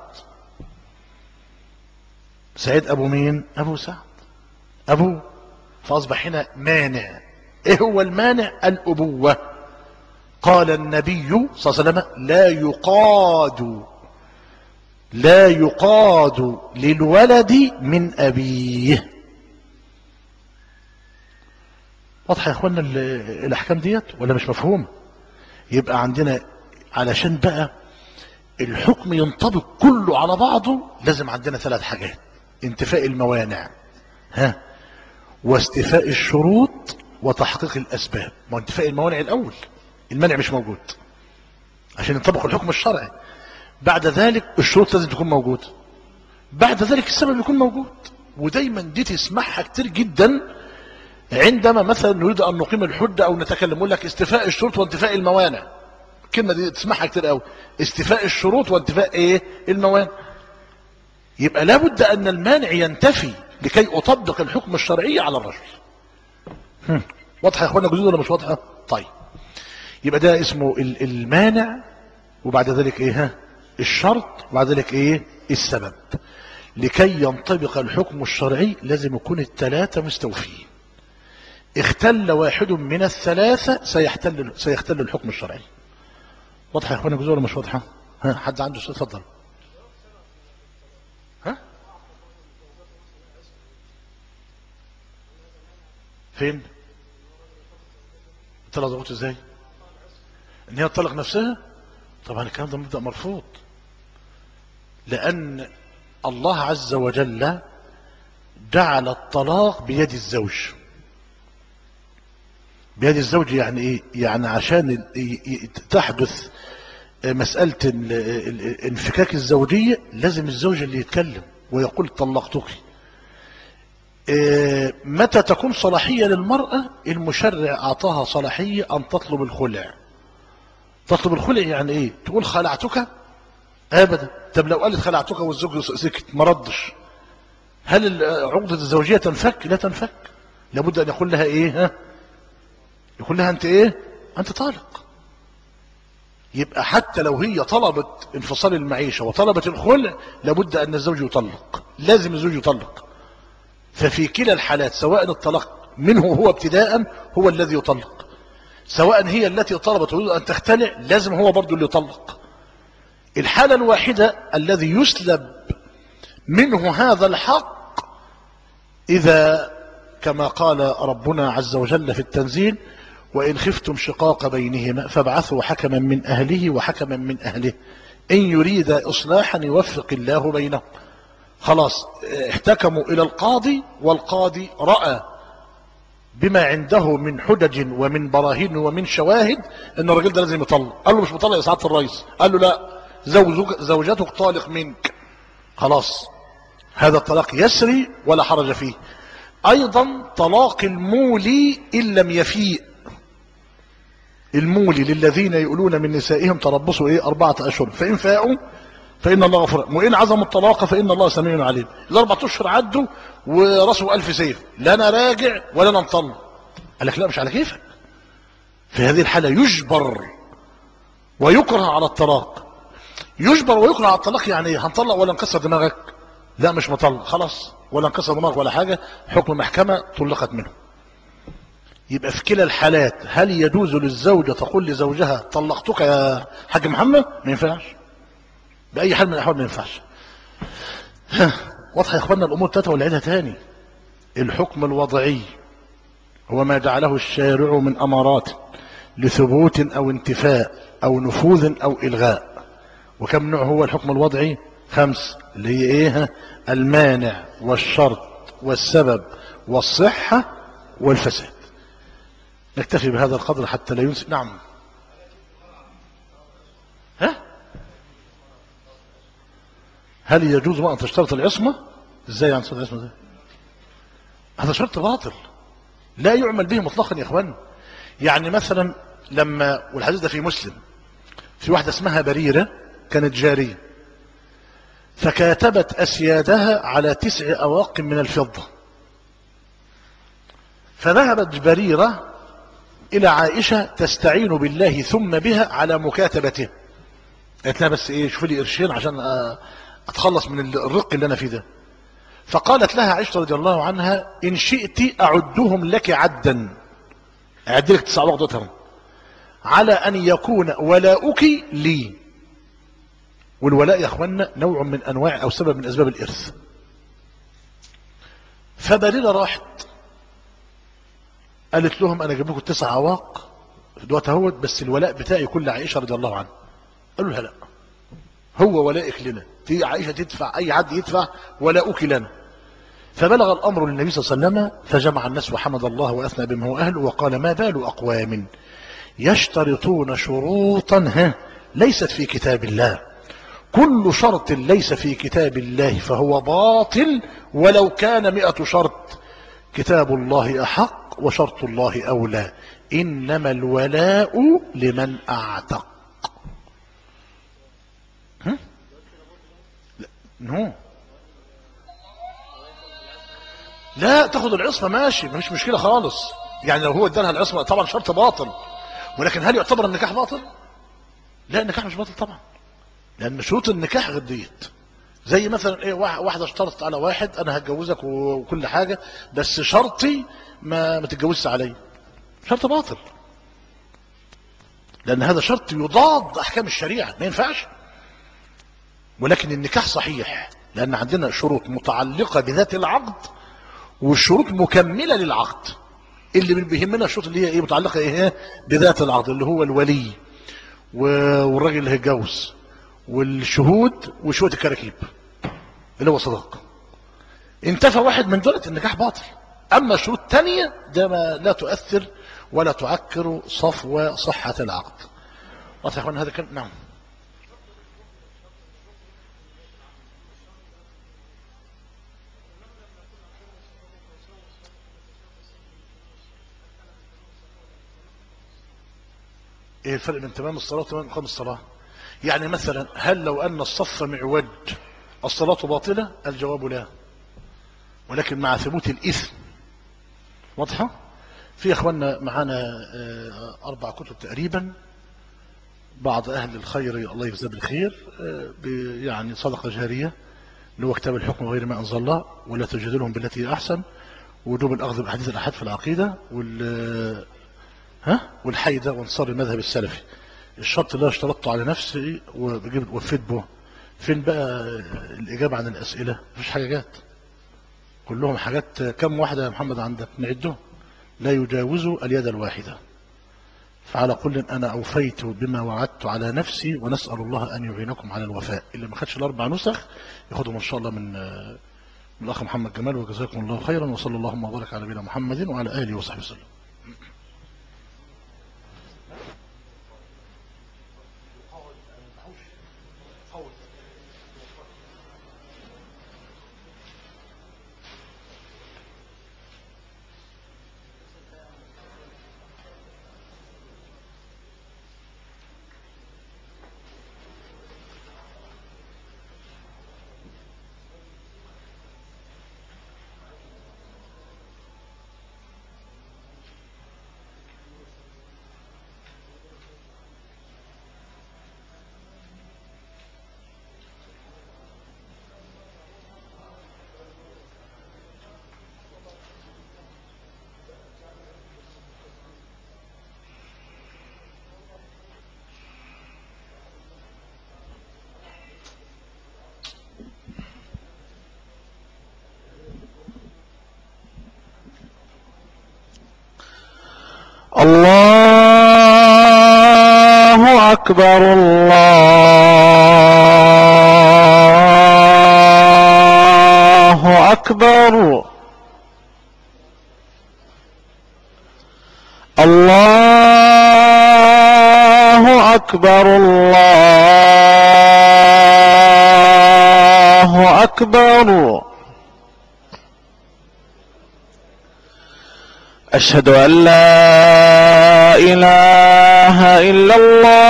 S1: سعيد ابو مين ابو سعد ابو فاصبح هنا مانع ايه هو المانع الابوه قال النبي صلى الله عليه وسلم لا يقاد لا يقاد للولد من أبيه واضحة يا اخوانا الأحكام ديت ولا مش مفهومة يبقى عندنا علشان بقى الحكم ينطبق كله على بعضه لازم عندنا ثلاث حاجات انتفاء الموانع ها واستيفاء الشروط وتحقيق الأسباب ما انتفاء الموانع الأول المنع مش موجود عشان ينطبق الحكم الشرعي بعد ذلك الشروط لازم تكون موجودة بعد ذلك السبب يكون موجود ودايما دي تسمعها كتير جدا عندما مثلا نريد ان نقيم الحجة او نتكلم يقول لك استيفاء الشروط وانتفاء الموانع الكلمة دي تسمعها كتير قوي استيفاء الشروط وانتفاء ايه الموانع يبقى لابد ان المانع ينتفي لكي اطبق الحكم الشرعي على الرجل واضحة يا اخوانا جديد ولا مش واضحة طيب يبقى ده اسمه المانع وبعد ذلك ايه ها الشرط وبعد ذلك ايه السبب لكي ينطبق الحكم الشرعي لازم يكون الثلاثة مستوفيين اختل واحد من الثلاثة سيحتل سيختل الحكم الشرعي واضحة يا اخوانا جزء ولا مش واضحة ها حد عنده سؤال اتفضل ها فين انت لو ضغطت ازاي ان هي تطلق نفسها طبعا الكلام ده مبدأ مرفوض لأن الله عز وجل جعل الطلاق بيد الزوج بيد الزوج يعني ايه يعني عشان تحدث مسألة ال- ال- الانفكاك الزوجية لازم الزوج اللي يتكلم ويقول طلقتك آه، متى تكون صلاحية للمرأة المشرع أعطاها صلاحية أن تطلب الخلع تطلب الخلع يعني إيه تقول خلعتك أبدا طب لو قالت خلعتك والزوج سكت ما ردش هل ال- عقدة الزوجية تنفك لا تنفك لابد أن يقول لها إيه ها يقول لها أنت إيه أنت طالق يبقى حتى لو هي طلبت انفصال المعيشة وطلبت الخلع لابد أن الزوج يطلق لازم الزوج يطلق ففي كلا الحالات سواء الطلاق منه هو ابتداء هو الذي يطلق سواء هي التي طلبت تريد أن تختلع لازم هو برضو اللي يطلق الحالة الواحدة الذي يسلب منه هذا الحق إذا كما قال ربنا عز وجل في التنزيل وإن خفتم شقاق بينهما فابعثوا حكما من أهله وحكما من أهله إن يريد إصلاحا يوفق الله بينهم خلاص احتكموا إلى القاضي والقاضي رأى بما عنده من حجج ومن براهين ومن شواهد ان الراجل ده لازم يطلق قال له مش مطلق يا سعاده الرئيس قال له لا زوجك زوجتك طالق منك خلاص هذا الطلاق يسري ولا حرج فيه ايضا طلاق المولي ان لم يفيء المولي للذين يؤلون من نسائهم تربصوا ايه اربعه اشهر فان فاءوا فان الله غفور وان عزموا الطلاق فان الله سميع عليم الاربع اشهر عدوا وراسه الف سيف لا انا راجع ولا انا مطلق قال لك لا مش على كيفك في هذه الحاله يجبر ويكره على الطلاق يجبر ويكره على الطلاق يعني ايه هنطلق ولا نكسر دماغك لا مش مطلق خلاص ولا نكسر دماغك ولا حاجه حكم محكمه طلقت منه يبقى في كلا الحالات هل يجوز للزوجه تقول لزوجها طلقتك يا حاج محمد ما ينفعش باي حال من الاحوال ما ينفعش واضحه يا اخوانا الامور تاتا ولا عيدها تاني الحكم الوضعي هو ما جعله الشارع من امارات لثبوت او انتفاء او نفوذ او الغاء وكم نوع هو الحكم الوضعي خمس اللي هي ايه المانع والشرط والسبب والصحة والفساد نكتفي بهذا القدر حتى لا ينسي نعم ها هل يجوز بقى ان تشترط العصمة ازاي يعني تشترط العصمة ده هذا شرط باطل لا يعمل به مطلقا يا اخوان يعني مثلا لما والحديث ده في مسلم في واحدة اسمها بريرة كانت جارية فكاتبت أسيادها على تسع أواق من الفضة فذهبت بريرة إلى عائشة تستعين بالله ثم بها على مكاتبته قالت لها بس إيه شوف لي قرشين عشان أتخلص من الرق اللي أنا فيه ده فقالت لها عائشة رضي الله عنها إن شئت أعدهم لك عدا أعد لك تسع أواق دولتهم على أن يكون ولاؤك لي والولاء يا أخوانا نوع من أنواع أو سبب من أسباب الإرث فبريرة راحت قالت لهم أنا أجيب لكم التسع عواق دوت اهوت بس الولاء بتاعي يكون لعائشة رضي الله عنها قالوا لها لا هو ولائك لنا في عائشة تدفع أي حد يدفع ولاؤك لنا فبلغ الأمر للنبي صلى الله عليه وسلم فجمع الناس وحمد الله وأثنى بما هو أهله وقال ما بال أقوام يشترطون شروطا ها ليست في كتاب الله كل شرط ليس في كتاب الله فهو باطل ولو كان مئة شرط كتاب الله أحق وشرط الله أولى إنما الولاء لمن أعتق ها؟ لا نو لا تاخد العصمة ماشي مفيش مشكلة خالص يعني لو هو ادالها العصمة طبعا شرط باطل ولكن هل يعتبر النكاح باطل لا النكاح مش باطل طبعا لان شروط النكاح غير ديت زي مثلا ايه واحده اشترطت على واحد انا هتجوزك وكل حاجه بس شرطي ما ما تتجوزش عليا شرط باطل لان هذا شرط يضاد احكام الشريعه ما ينفعش ولكن النكاح صحيح لان عندنا شروط متعلقه بذات العقد والشروط مكمله للعقد اللي بيهمنا الشروط اللي هي ايه متعلقه ايه بذات العقد اللي هو الولي والراجل اللي هيتجوز والشهود وشويه الكراكيب اللي هو صداق انتفى واحد من دولة النكاح باطل اما الشروط الثانيه ده ما لا تؤثر ولا تعكر صفو صحه العقد واضح يا اخوان هذا كان نعم ايه الفرق بين تمام الصلاة وتمام إقام الصلاة يعني مثلا هل لو أن الصف معوج الصلاة باطلة الجواب لا ولكن مع ثبوت الإثم واضحة في اخواننا معانا آه، اربع كتب تقريبا بعض اهل الخير الله يجزاه بالخير آه، ب- يعني صدقة جارية اللي هو كتاب الحكم وغير ما انزل الله ولا تجادلهم بالتي هي احسن وجوب الاخذ باحاديث الاحاد في العقيدة وال ها والحيدة وانصار المذهب السلفي الشرط اللي أنا اشترطته على نفسي وبجيب وفيت به فين بقى الاجابة عن الاسئلة مفيش حاجة جات كلهم حاجات كم واحدة يا محمد عندك نعدهم لا يجاوز اليد الواحدة فعلى كل أنا أوفيت بما وعدت على نفسي ونسأل الله أن يعينكم على الوفاء اللي ما خدش الأربع نسخ ياخدهم إن شاء الله من من الأخ محمد جمال وجزاكم الله خيرا وصلى اللهم وبارك على نبينا محمد وعلى آله وصحبه وسلم
S2: الله أكبر الله أكبر الله أكبر الله أكبر أشهد أن لا إله إلا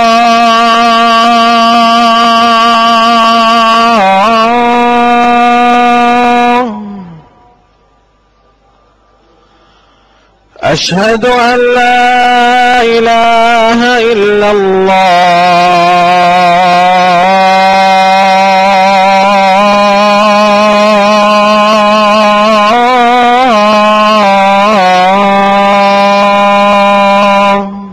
S2: الله أشهد أن لا إله إلا الله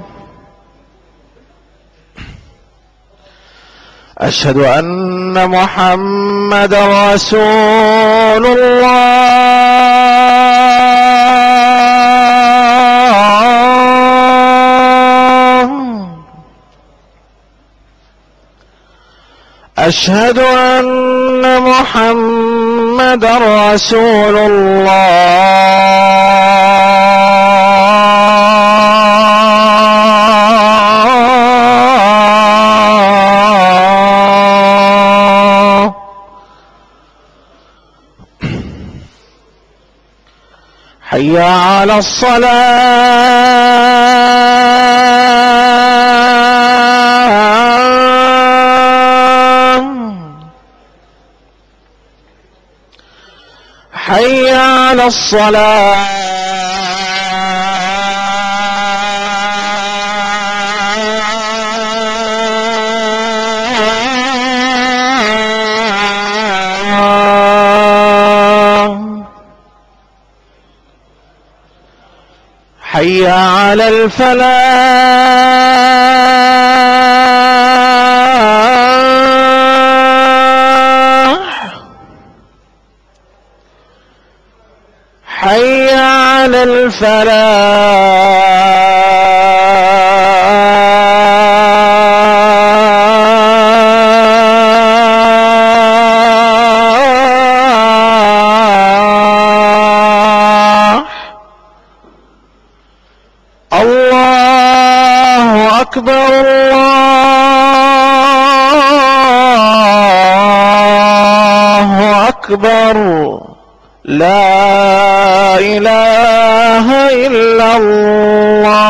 S2: أشهد أن محمد رسول الله أشهد أن محمد رسول الله حي على الصلاة حي على الصلاة حي على الفلاح حي على الفلاح الله أكبر الله أكبر لا إله إلا الله